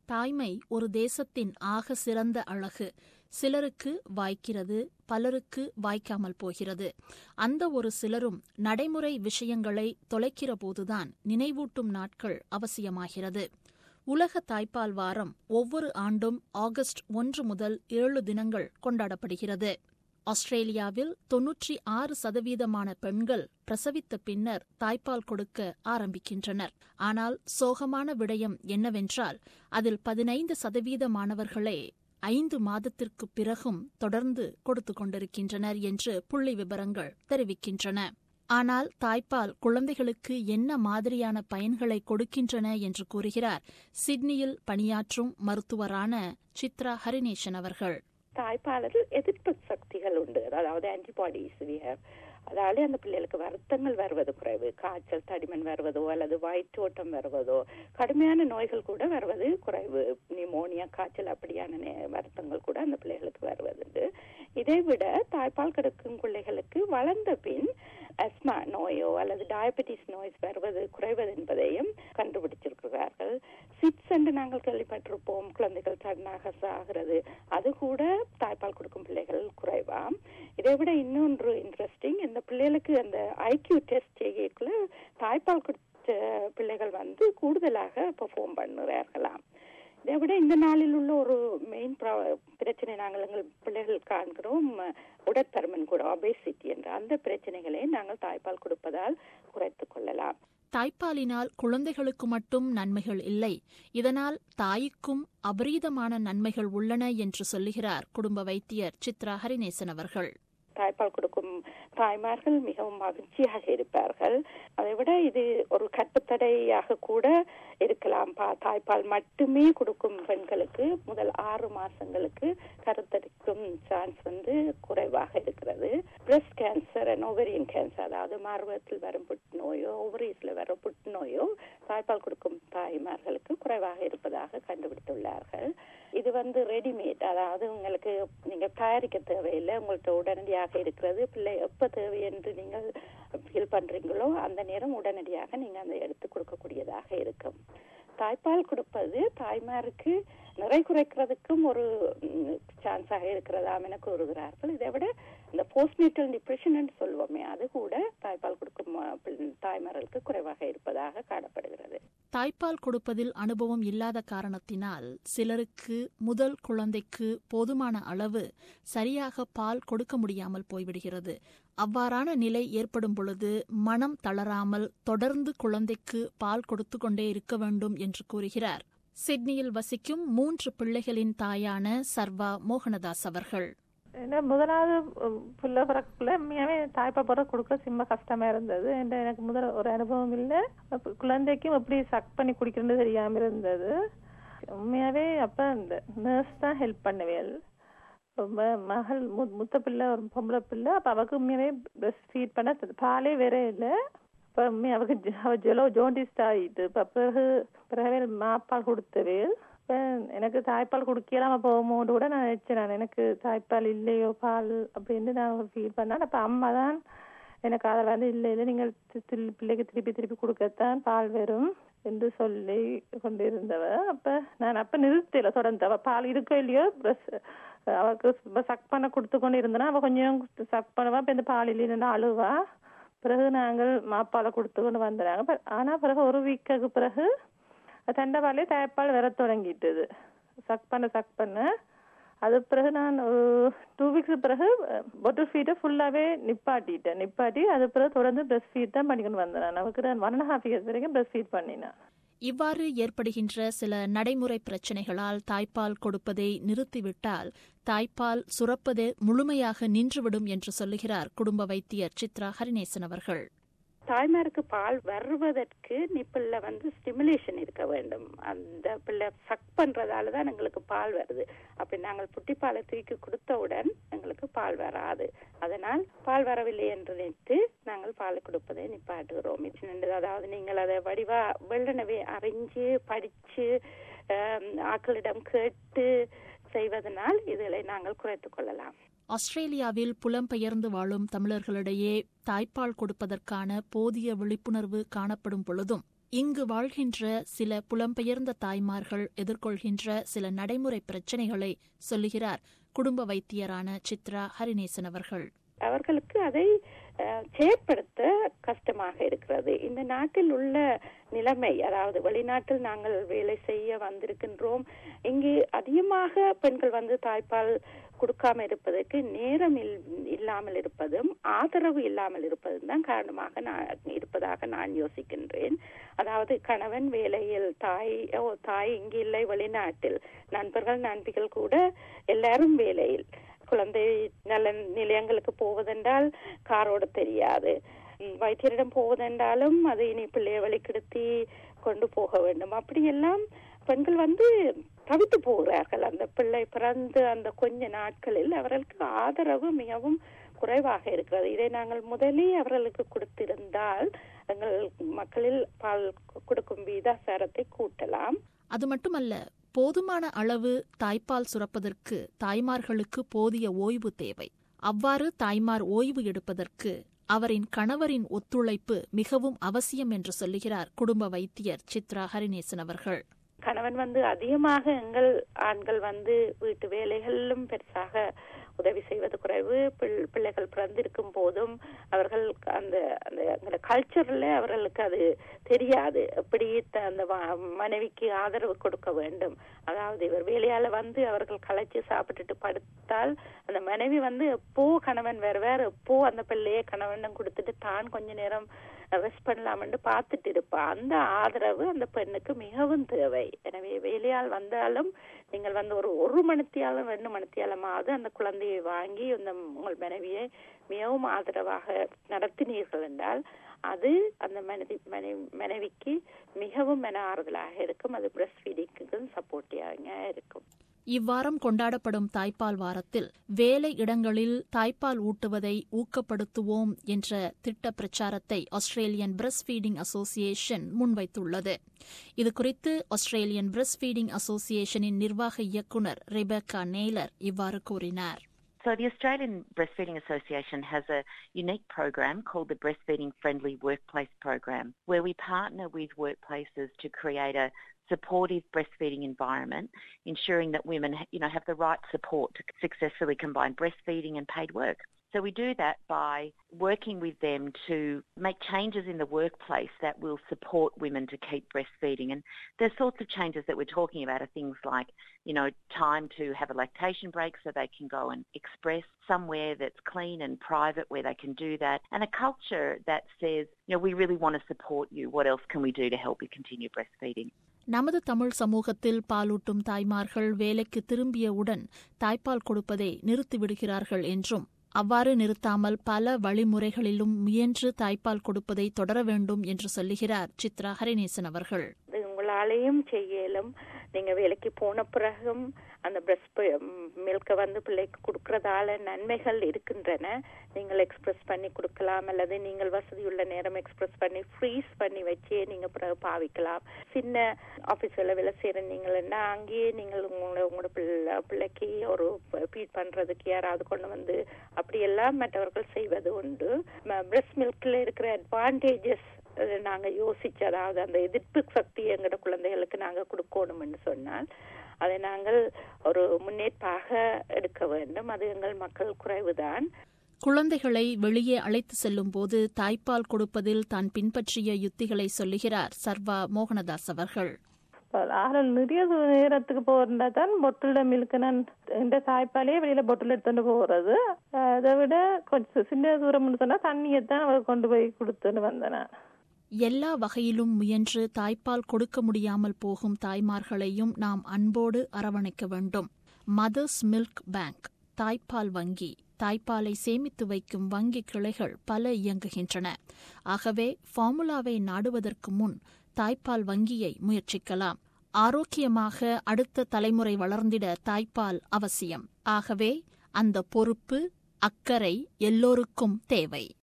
தாய்மை ஒரு தேசத்தின் ஆக சிறந்த அழகு சிலருக்கு வாய்க்கிறது பலருக்கு வாய்க்காமல் போகிறது அந்த ஒரு சிலரும் நடைமுறை விஷயங்களை தொலைக்கிற போதுதான் நினைவூட்டும் நாட்கள் அவசியமாகிறது உலக தாய்ப்பால் வாரம் ஒவ்வொரு ஆண்டும் ஆகஸ்ட் ஒன்று முதல் ஏழு தினங்கள் கொண்டாடப்படுகிறது ஆஸ்திரேலியாவில் தொன்னூற்றி ஆறு சதவீதமான பெண்கள் பிரசவித்த பின்னர் தாய்ப்பால் கொடுக்க ஆரம்பிக்கின்றனர் ஆனால் சோகமான விடயம் என்னவென்றால் அதில் பதினைந்து சதவீதமானவர்களே ஐந்து மாதத்திற்கு பிறகும் தொடர்ந்து கொடுத்து கொண்டிருக்கின்றனர் என்று புள்ளி விவரங்கள் தெரிவிக்கின்றன ஆனால் தாய்ப்பால் குழந்தைகளுக்கு என்ன மாதிரியான பயன்களை கொடுக்கின்றன என்று கூறுகிறார் சிட்னியில் பணியாற்றும் மருத்துவரான சித்ரா ஹரிநேசன் அவர்கள் தாய்ப்பாலில் எதிர்ப்பு சக்திகள் உண்டு அதாவது ஆன்டிபாடிஸ் அதாவது அந்த பிள்ளைகளுக்கு வருத்தங்கள் வருவது குறைவு காய்ச்சல் தடிமன் வருவதோ அல்லது வயிற்றோட்டம் வருவதோ கடுமையான நோய்கள் கூட வருவது குறைவு நிமோனியா காய்ச்சல் அப்படியான வருத்தங்கள் கூட அந்த பிள்ளைகளுக்கு வருவதுண்டு இதை விட தாய்ப்பால் கிடைக்கும் பிள்ளைகளுக்கு வளர்ந்த பின் அஸ்மா நோயோ அல்லது டயபெட்டிஸ் நோய்ஸ் வருவது குறைவது என்பதையும் கண்டுபிடிச்சிருக்கிறார்கள் சிட்ஸ் என்று நாங்கள் கேள்விப்பட்டிருப்போம் குழந்தைகள் சடனாக சாகிறது அது கூட தாய்ப்பால் கொடுக்கும் பிள்ளைகள் குறைவாம் இதை விட இன்னொன்று இன்ட்ரெஸ்டிங் இந்த பிள்ளைகளுக்கு அந்த ஐக்கியூ டெஸ்ட் செய்யக்குள்ள தாய்ப்பால் கொடுத்த பிள்ளைகள் வந்து கூடுதலாக பெர்ஃபார்ம் பண்ணுறார்களாம் இதை விட இந்த நாளில் உள்ள ஒரு மெயின் பிரச்சனை நாங்கள் எங்கள் பிள்ளைகள் காண்கிறோம் உடற்பருமன் கூட ஒபேசிட்டி என்ற அந்த பிரச்சனைகளை நாங்கள் தாய்ப்பால் கொடுப்பதால் குறைத்துக் கொள்ளலாம் தாய்ப்பாலினால் குழந்தைகளுக்கு மட்டும் நன்மைகள் இல்லை இதனால் தாய்க்கும் அபரீதமான நன்மைகள் உள்ளன என்று சொல்லுகிறார் குடும்ப வைத்தியர் சித்ரா ஹரிநேசன் அவர்கள் தாய்ப்பால் கொடுக்கும் தாய்மார்கள் மிகவும் மகிழ்ச்சியாக இருப்பார்கள் அதை விட இது ஒரு கட்டுத்தடையாக கூட இருக்கலாம் தாய்ப்பால் மட்டுமே கொடுக்கும் பெண்களுக்கு முதல் ஆறு மாசங்களுக்கு கருத்தரிக்கும் சான்ஸ் வந்து குறைவாக இருக்கிறது breast cancer and ovarian cancer அதாவது மார்பகத்தில் வரும் புற்றுநோயோ ஓவரீஸ்ல வரும் புற்றுநோயோ தாய்ப்பால் கொடுக்கும் தாய்மார்களுக்கு குறைவாக இருப்பதாக கண்டுபிடித்துள்ளார்கள் இது வந்து ரெடிமேட் அதாவது உங்களுக்கு நீங்க தயாரிக்க தேவையில்லை உங்கள்கிட்ட உடனடியாக இருக்கிறது பிள்ளை எப்ப தேவை என்று நீங்கள் ஃபீல் பண்றீங்களோ அந்த நேரம் உடனடியாக நீங்க அந்த எடுத்து கொடுக்கக்கூடியதாக இருக்கும் தாய்ப்பால் கொடுப்பது தாய்மாருக்கு நிறை குறைக்கிறதுக்கும் ஒரு சான்ஸாக இருக்கிறதாம் என கூறுகிறார்கள் இதை விட இந்த போஸ்ட்நேட்டல் டிப்ரெஷன் சொல்லுவோமே அது கூட தாய்ப்பால் கொடுக்கும் தாய்மார்களுக்கு குறைவாக இருப்பதாக காணப்படுகிறது தாய்ப்பால் கொடுப்பதில் அனுபவம் இல்லாத காரணத்தினால் சிலருக்கு முதல் குழந்தைக்கு போதுமான அளவு சரியாக பால் கொடுக்க முடியாமல் போய்விடுகிறது அவ்வாறான நிலை ஏற்படும் பொழுது மனம் தளராமல் தொடர்ந்து குழந்தைக்கு பால் கொடுத்து கொண்டே இருக்க வேண்டும் என்று கூறுகிறார் சிட்னியில் வசிக்கும் மூன்று பிள்ளைகளின் தாயான சர்வா மோகனதாஸ் அவர்கள் ஏன்னா முதலாவது புள்ள பிறக்குள்ள உண்மையாவே தாய்ப்பால் பிறகு கொடுக்க சிம்ம கஷ்டமா இருந்தது எனக்கு முதல் ஒரு அனுபவம் இல்லை குழந்தைக்கும் எப்படி சக் பண்ணி குடிக்கிறது தெரியாம இருந்தது உண்மையாவே அப்ப இந்த நர்ஸ் தான் ஹெல்ப் பண்ணுவேன் மகள் முத்த பிள்ளை ஒரு பொம்பளை பிள்ளை அப்ப அவக்கு உண்மையாவே பிரஸ்ட் ஃபீட் பண்ண பாலே வேற இல்லை இப்ப அவக்கு அவ ஜெலோ ஜோண்டிஸ்ட் ஆயிட்டு இப்ப பிறகு பிறகு மாப்பால் கொடுத்தவே எனக்கு தாய்ப்பால் குடிக்கலாம போகும்போது கூட நான் நினைச்சேன் எனக்கு தாய்ப்பால் இல்லையோ பால் அப்படின்னு நான் ஃபீல் பண்ணேன் அப்ப அம்மா தான் எனக்கு அதை வந்து இல்லை இல்லை நீங்கள் பிள்ளைக்கு திருப்பி திருப்பி கொடுக்கத்தான் பால் வரும் என்று சொல்லி கொண்டிருந்தவ அப்ப நான் அப்ப நிறுத்தல தொடர்ந்து அவ பால் இருக்கோ இல்லையோ அவருக்கு சக் பண்ண கொடுத்து கொண்டு இருந்தனா அவ கொஞ்சம் சக் பண்ணவா இப்ப இந்த பால் இல்லைன்னு அழுவா பிறகு நாங்கள் மாப்பாலை கொடுத்து கொண்டு வந்துறாங்க ஆனா பிறகு ஒரு வீக்குக்கு பிறகு தண்டவாளே தாய்ப்பால் வர தொடங்கிட்டது சக் பண்ண சக் பண்ண அது பிறகு நான் ஒரு டூ வீக்ஸ் பிறகு பொட்டில் ஃபீட்டை ஃபுல்லாவே நிப்பாட்டிட்டேன் நிப்பாட்டி அது பிறகு தொடர்ந்து பிரஸ்ட் ஃபீட் தான் பண்ணிக்கொண்டு வந்தேன் நான் நமக்கு நான் ஒன் அண்ட் ஹாஃப் இயர்ஸ் வரைக்கும் பிரஸ்ட் ஃபீட் பண்ணினேன் இவ்வாறு ஏற்படுகின்ற சில நடைமுறை பிரச்சினைகளால் தாய்ப்பால் கொடுப்பதை நிறுத்திவிட்டால் தாய்ப்பால் சுரப்பது முழுமையாக நின்றுவிடும் என்று சொல்லுகிறார் குடும்ப வைத்தியர் சித்ரா ஹரிநேசன் அவர்கள் தாய்மாருக்கு பால் வருவதற்கு நிப்பிள்ல வந்து ஸ்டிமுலேஷன் இருக்க வேண்டும் அந்த பிள்ளை சக் பண்றதால தான் எங்களுக்கு பால் வருது அப்படி நாங்கள் புட்டிப்பாலை தூக்கி கொடுத்தவுடன் எங்களுக்கு பால் வராது அதனால் பால் வரவில்லை என்று நினைத்து நாங்கள் பால் கொடுப்பதை நிப்பாட்டுகிறோம் அதாவது நீங்கள் அதை வடிவா வெள்ளனவே அறிஞ்சு படிச்சு ஆக்களிடம் கேட்டு செய்வதனால் இதில் நாங்கள் குறைத்துக் கொள்ளலாம் ஆஸ்திரேலியாவில் புலம்பெயர்ந்து வாழும் தமிழர்களிடையே தாய்ப்பால் கொடுப்பதற்கான போதிய விழிப்புணர்வு காணப்படும் பொழுதும் இங்கு வாழ்கின்ற சில புலம்பெயர்ந்த தாய்மார்கள் எதிர்கொள்கின்ற சில நடைமுறை பிரச்சனைகளை சொல்லுகிறார் குடும்ப வைத்தியரான சித்ரா ஹரிநேசன் அவர்கள் அவர்களுக்கு அதை செயற்படுத்த கஷ்டமாக இருக்கிறது இந்த நாட்டில் உள்ள நிலைமை அதாவது வெளிநாட்டில் நாங்கள் வேலை செய்ய வந்திருக்கின்றோம் இங்கு அதிகமாக பெண்கள் வந்து தாய்ப்பால் கொடுக்காம இருப்பதற்கு நேரம் இல்லாமல் இருப்பதும் ஆதரவு இல்லாமல் இருப்பதும் தான் காரணமாக நான் இருப்பதாக நான் யோசிக்கின்றேன் அதாவது கணவன் வேலையில் தாய் ஓ தாய் இங்கு இல்லை வெளிநாட்டில் நண்பர்கள் நண்பிகள் கூட எல்லாரும் வேலையில் குழந்தை நல நிலையங்களுக்கு போவதென்றால் காரோட தெரியாது வைத்தியரிடம் போவதென்றாலும் அது இனி பிள்ளைய வழிக்கெடுத்தி கொண்டு போக வேண்டும் அப்படியெல்லாம் பெண்கள் வந்து தவித்து போகிறார்கள் அந்த பிள்ளை பிறந்து அந்த கொஞ்ச நாட்களில் அவர்களுக்கு ஆதரவு மிகவும் குறைவாக இருக்கிறது இதை நாங்கள் முதலே அவர்களுக்கு கொடுத்திருந்தால் எங்கள் மக்களில் பால் கொடுக்கும் வீதாசாரத்தை கூட்டலாம் அது மட்டுமல்ல போதுமான அளவு தாய்ப்பால் சுரப்பதற்கு தாய்மார்களுக்கு போதிய ஓய்வு தேவை அவ்வாறு தாய்மார் ஓய்வு எடுப்பதற்கு அவரின் கணவரின் ஒத்துழைப்பு மிகவும் அவசியம் என்று சொல்லுகிறார் குடும்ப வைத்தியர் சித்ரா ஹரிநேசன் அவர்கள் கணவன் வந்து அதிகமாக எங்கள் ஆண்கள் வந்து வீட்டு வேலைகளிலும் பெருசாக உதவி செய்வது குறைவு பிள்ளைகள் பிறந்திருக்கும் போதும் அவர்கள் அந்த அந்த கல்ச்சர்ல அவர்களுக்கு அது தெரியாது எப்படி அந்த மனைவிக்கு ஆதரவு கொடுக்க வேண்டும் அதாவது இவர் வேலையால வந்து அவர்கள் களைச்சு சாப்பிட்டுட்டு படுத்தால் அந்த மனைவி வந்து எப்போ கணவன் வேற வேற எப்போ அந்த பிள்ளையே கணவனும் கொடுத்துட்டு தான் கொஞ்ச நேரம் ரெஸ்ட் பண்ணலாம்னு பார்த்துட்டு இருப்பா அந்த ஆதரவு அந்த பெண்ணுக்கு மிகவும் தேவை எனவே வேலையால் வந்தாலும் நீங்கள் வந்து ஒரு ஒரு மணித்தியாலும் ரெண்டு மணித்தியாலமாவது அந்த குழந்தையை வாங்கி அந்த உங்கள் மனைவியை மிகவும் ஆதரவாக நடத்தினீர்கள் என்றால் அது அந்த மனைவி மனைவிக்கு மிகவும் மன ஆறுதலாக இருக்கும் அது பிரஸ்ட் ஃபீடிங்க்கு சப்போர்ட்டிவாக இருக்கும் இவ்வாரம் கொண்டாடப்படும் தாய்ப்பால் வாரத்தில் வேலை இடங்களில் தாய்ப்பால் ஊட்டுவதை ஊக்கப்படுத்துவோம் என்ற திட்ட பிரச்சாரத்தை ஆஸ்திரேலியன் பிரஸ்ட் ஃபீடிங் அசோசியேஷன் முன்வைத்துள்ளது இதுகுறித்து ஆஸ்திரேலியன் பிரஸ்ட் ஃபீடிங் அசோசியேஷனின் நிர்வாக இயக்குநர் ரெபேக்கா நெய்லர் இவ்வாறு கூறினார் So the Australian Breastfeeding Association has a unique program called the Breastfeeding Friendly Workplace Program, where we partner with workplaces to create a supportive breastfeeding environment, ensuring that women, you know, have the right support to successfully combine breastfeeding and paid work. So we do that by working with them to make changes in the workplace that will support women to keep breastfeeding. And the sorts of changes that we're talking about are things like, you know, time to have a lactation break so they can go and express somewhere that's clean and private where they can do that. And a culture that says, you know, we really want to support you. What else can we do to help you continue breastfeeding? நமது தமிழ் சமூகத்தில் பாலூட்டும் தாய்மார்கள் வேலைக்கு திரும்பியவுடன் தாய்ப்பால் கொடுப்பதை நிறுத்திவிடுகிறார்கள் என்றும் அவ்வாறு நிறுத்தாமல் பல வழிமுறைகளிலும் முயன்று தாய்ப்பால் கொடுப்பதை தொடர வேண்டும் என்று சொல்லுகிறார் சித்ரா ஹரிநேசன் அவர்கள் உங்களாலேயும் செய்யலும் நீங்க வேலைக்கு போன பிறகும் அந்த பிரஸ்ட் மில்கை வந்து பிள்ளைக்கு கொடுக்கறதால நன்மைகள் இருக்கின்றன நீங்கள் எக்ஸ்பிரஸ் பண்ணி கொடுக்கலாம் அல்லது நீங்கள் வசதியுள்ள நேரம் எக்ஸ்பிரஸ் பண்ணி ஃப்ரீஸ் பண்ணி வச்சே நீங்க பிறகு பாவிக்கலாம் சின்ன ஆபீஸ்ல வேலை செய்யறீங்கன்னா அங்கேயே நீங்கள் உங்களோட உங்களோட பிள்ளை பிள்ளைக்கு ஒரு ஃபீட் பண்றதுக்கு யாராவது கொண்டு வந்து அப்படியெல்லாம் மற்றவர்கள் செய்வது உண்டு பிரஸ்ட் மில்க்ல இருக்கிற அட்வான்டேஜஸ் நாங்க யோசிச்சு அதாவது அந்த எதிர்ப்பு சக்தி எங்கட குழந்தைகளுக்கு நாங்க கொடுக்கணும்னு சொன்னால் அதை நாங்கள் ஒரு முன்னேற்பாக எடுக்க வேண்டும் அது எங்கள் மக்கள் குறைவுதான் குழந்தைகளை வெளியே அழைத்து செல்லும் போது தாய்ப்பால் கொடுப்பதில் தான் பின்பற்றிய யுத்திகளை சொல்லுகிறார் சர்வா மோகனதாஸ் அவர்கள் ஆகல நிறைய நேரத்துக்கு போறா தான் பொட்டில மில்க்கு நான் இந்த தாய்ப்பாலே வெளியில பொட்டில் எடுத்துட்டு போறது அதை விட கொஞ்சம் சின்ன தூரம் சொன்னா தண்ணியை தான் கொண்டு போய் கொடுத்துன்னு வந்தேன் எல்லா வகையிலும் முயன்று தாய்ப்பால் கொடுக்க முடியாமல் போகும் தாய்மார்களையும் நாம் அன்போடு அரவணைக்க வேண்டும் மதர்ஸ் மில்க் பேங்க் தாய்ப்பால் வங்கி தாய்ப்பாலை சேமித்து வைக்கும் வங்கி கிளைகள் பல இயங்குகின்றன ஆகவே ஃபார்முலாவை நாடுவதற்கு முன் தாய்ப்பால் வங்கியை முயற்சிக்கலாம் ஆரோக்கியமாக அடுத்த தலைமுறை வளர்ந்திட தாய்ப்பால் அவசியம் ஆகவே அந்த பொறுப்பு அக்கறை எல்லோருக்கும் தேவை